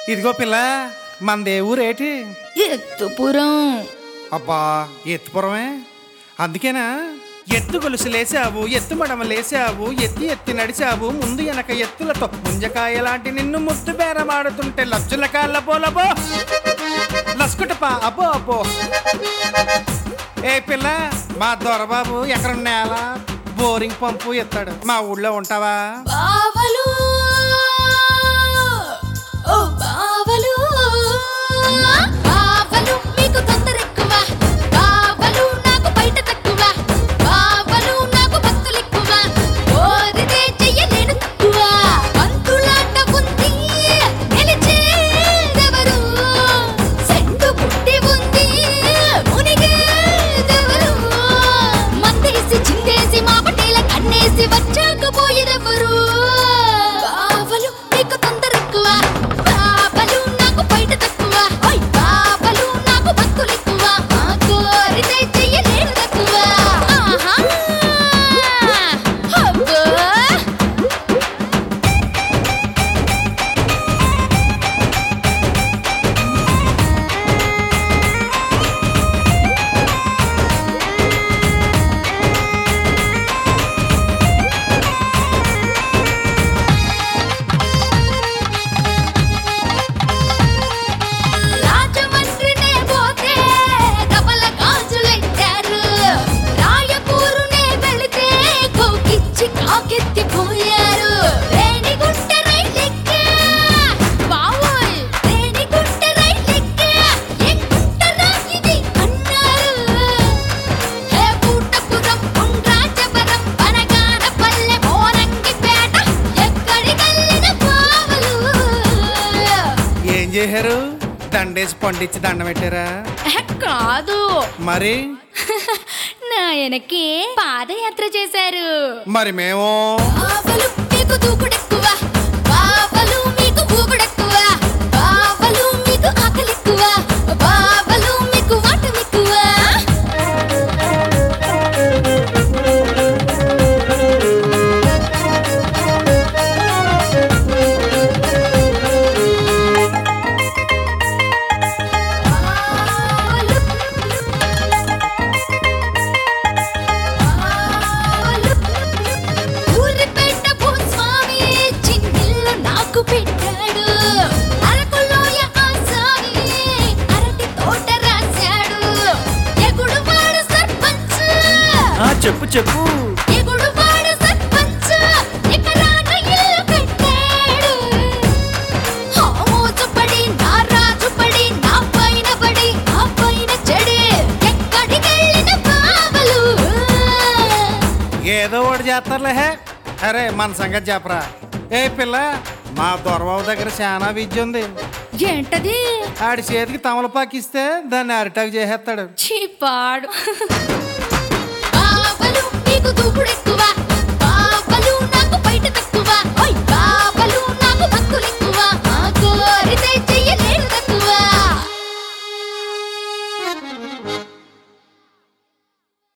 ఇదిగో పిల్ల మనదే ఊరేటి ఎత్తుపురం అబ్బా ఎత్తుపురమే అందుకేనా ఎత్తు గొలుసు లేసావు ఎత్తు మడమ లేసావు ఎత్తి ఎత్తి నడిచావు ముందు వెనక ఎత్తులతో ముంజకాయ లాంటి నిన్ను ముద్దు బేరమాడుతుంటే లజ్జుల కాళ్ళ పోలబో లస్కుటపా అబ్బో అబ్బో ఏ పిల్ల మా దొరబాబు ఎక్కడున్నాయాలా బోరింగ్ పంపు ఎత్తాడు మా ఊళ్ళో ఉంటావా బావలు ఓ బావలు బావలు మీకు తొందర ఎక్కువ బావలు నాకు బయట తక్కువ బావలు నాకు భక్తులు ఎక్కువ కోరితే చెయ్యలేను తక్కువ పంతులాట ఉంది గెలిచేదెవరు సెంటు పుట్టి ఉంది మునిగేదెవరు మందేసి చిందేసి మా పటేల కన్నేసి వచ్చాకపోయేదెవరు బావలు నీకు తొందర ఎక్కువ బావలు నాకు బయట తక్కువ ఓయ్ బావలు నాకు భక్తులు ఎక్కువ మా కోరితే చెయ్యలేను తక్కువ ఆహా అబ్బా రాజమండ్రినే పోతే కపల గాజులెట్టారు రాయపూరునే వెళితే కోకిచ్చి కాకెత్తి పోయారు రేణిగుంట రైలెక్కా బావోయ్ రేణిగుంట రైలెక్కా ఎక్కుంటరా ఇది అన్నారు హే పూటపురం ఉండ్రాజవరం బనగానపల్లె మోరంగిపేట ఎక్కడికెళ్ళిన బావలు ఏం చేశారు దండేసి పండించి దండం పెట్టారా ఎహ, కాదు మరి నా వెనకే పాదయాత్ర చేశారు మరి మేము బావలు మీకు దూకుడెక్కువ బావలు మీకు ఊగుడెక్కువ బావలు మీకు ఆకలెక్కువ బావలు మీకు వాటమెక్కువ ఊరిపేట భూస్వామి చిన్నిల్లు నాకు పెట్టాడు అరకులోయ ఆసామి అరటి తోట రాశాడు ఎగుడువాడు సర్పంచ్ ఆ, చెప్పు చెప్పు ఎగుడువాడు సర్పంచ్ ఎకరాన ఇల్లు కట్టాడు ఆ మోజుపడి నా రాజుపడి నా పైన పడి నా పైన చెడి ఎక్కడికెళ్ళిన బావలు ఏదో ఒకటి చేస్తారులే హే. అరే మన సంగతి చెప్పరా ఏ పిల్ల మా దొరబాబు దగ్గర చాలా విద్య ఉంది ఏంటది ఆడి చేతికి తమలపాకు ఇస్తే దాన్ని అరిటాకు చేసేస్తాడు చీపాడు బావలు నీకు దూకుడెక్కువ